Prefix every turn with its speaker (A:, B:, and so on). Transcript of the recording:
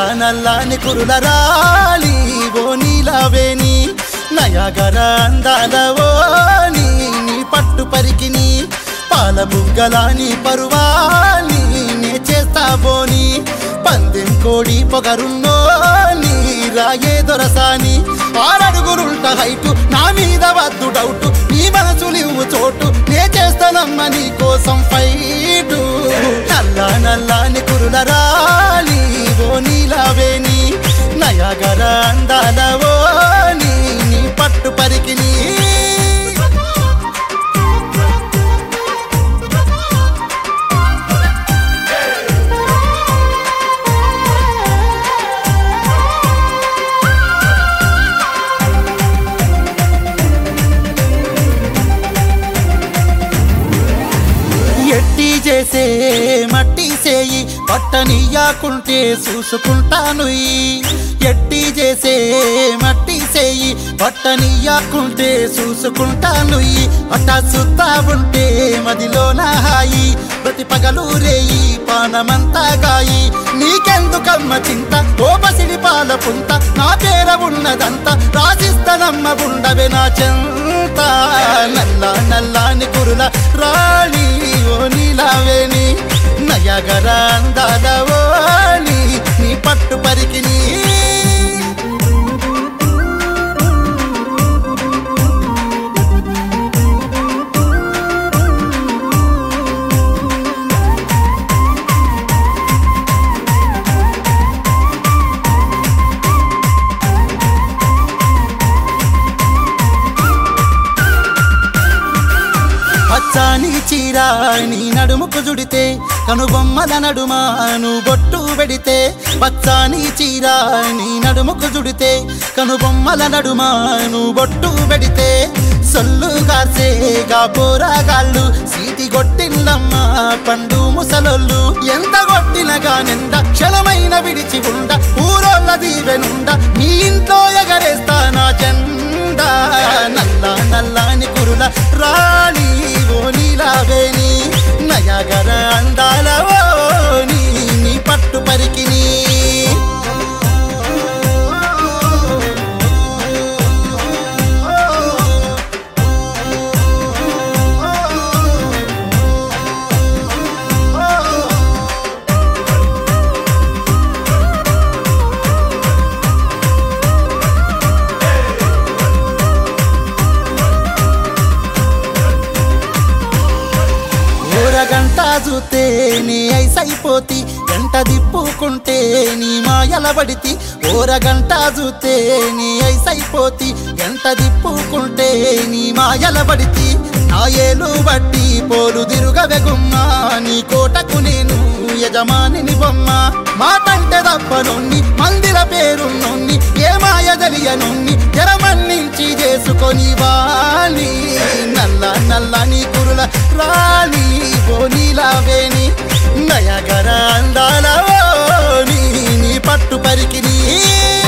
A: నల్లని కురుల రాలి ఓ నీలవేణి నయగర అందాలవో నీ నీ పట్టు పరికిని పాల బుగ్గలాని పరువాని నే చేస్తాబోని పందెం కోడి పొగరున్నో నీ రాయే దొరసాని ఆరడుగురుంట హైటు నా మీద వద్దు డౌటు నీ మనసు నువ్వు చోటు నే చేస్తానమ్మ నీ కోసం ఫైటు నల్ల నల్లని కురుల రాలి ఓ నీలవేణి నయగర అందాలవో నీ నీ పట్టు పరికిని ఎట్టి చేసే మట్టి చేయి పట్టనియాకుంటే చూసుకుంటాను ఈ. ఎట్టి చేసే మట్టి చేయి పట్టనియాకుంటే చూసుకుంటాను ఈ. అట్ట సుత్తా ఉంటే మదిలో నా హాయి ప్రతి పగలు రేయి పానమంతా గాయి నీకెందుకమ్మ చింత ఓ పసిడి పాల పుంత నా పేర ఉన్నదంతా రాసిస్తనమ్మ ఉండవే నా చెంత నల్ల నల్లాని కురుల రాణి ఓ నీలావేణి నయగర అందాలవో నీ నీ పట్టు పరికిని పచ్చాని చీర నీ నడుముకు జుడితే కనుబొమ్మల నడుమాను బొట్టు పెడితే పచ్చాని చీర నీ నడుముకు జుడితే కనుబొమ్మల నడుమాను బొట్టు పెడితే సొల్లు కాసేగా పోరాగాళ్ళు సీటి కొట్టిల్లమ్మ పండు ముసలొల్లు ఎంత కొట్టినగానెంద క్షణమైన విడిచి ఉండ ఊరోళ్ళ దీవెనుండ నీ ఇంట్లో ఎగరేస్తా నా చెండ నల్ల నల్లాని కురుల రాణి ఓ నీలావేణి నయగర అందాలవో నీ నీ పట్టు పరికిని ఊరగంట చూస్తే నీ ఐసైపోతి గంట దిప్పుకుంటే నీ మాయల పడితి ఊరగంట చూస్తే నీ ఐసైపోతి గంట దిప్పుకుంటే నీ మాయల పడితి నా ఏలు బట్టి పోలు దిరుగవె గుమ్మ నీ కోటకు నేను యజమానిని బొమ్మ మాటంటే తప్పనున్ని మందిర పేరున్నొన్ని ఏ మాయ తెలియనున్ని జరమన్నించి చేసుకొని వాణి నల్ల నల్లని కురుల రాణి బోనీలావేని నయగర అందాలవో నీ నీ పట్టు పరికిని